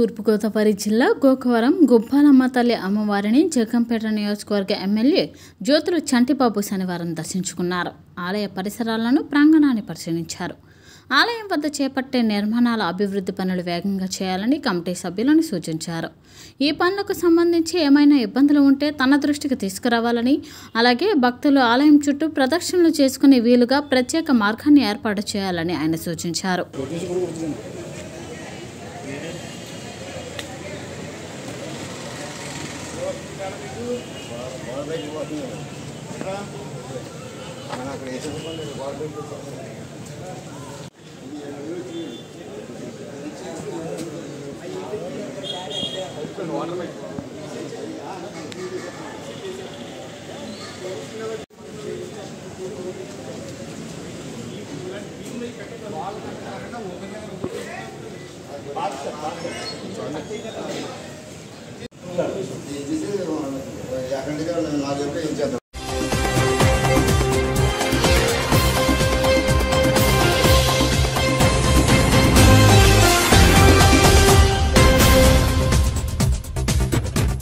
తూర్పుగోదావరి జిల్లా గోకవరం గుబ్బాలమ్మ తల్లి అమ్మవారిని జగంపేట నియోజకవర్గ ఎమ్మెల్యే జ్యోతులు చంటిబాబు శనివారం దర్శించుకున్నారు ఆలయ పరిసరాలను ప్రాంగణాన్ని పరిశీలించారు ఆలయం వద్ద చేపట్టే నిర్మాణాల అభివృద్ధి పనులు వేగంగా చేయాలని కమిటీ సభ్యులను సూచించారు ఈ పనులకు సంబంధించి ఏమైనా ఇబ్బందులు ఉంటే తన దృష్టికి తీసుకురావాలని అలాగే భక్తులు ఆలయం చుట్టూ ప్రదక్షిణలు చేసుకునే వీలుగా ప్రత్యేక మార్గాన్ని ఏర్పాటు చేయాలని ఆయన సూచించారు ఎక్కడి నుంచి నాకు చెప్పి ఏం చేద్దాం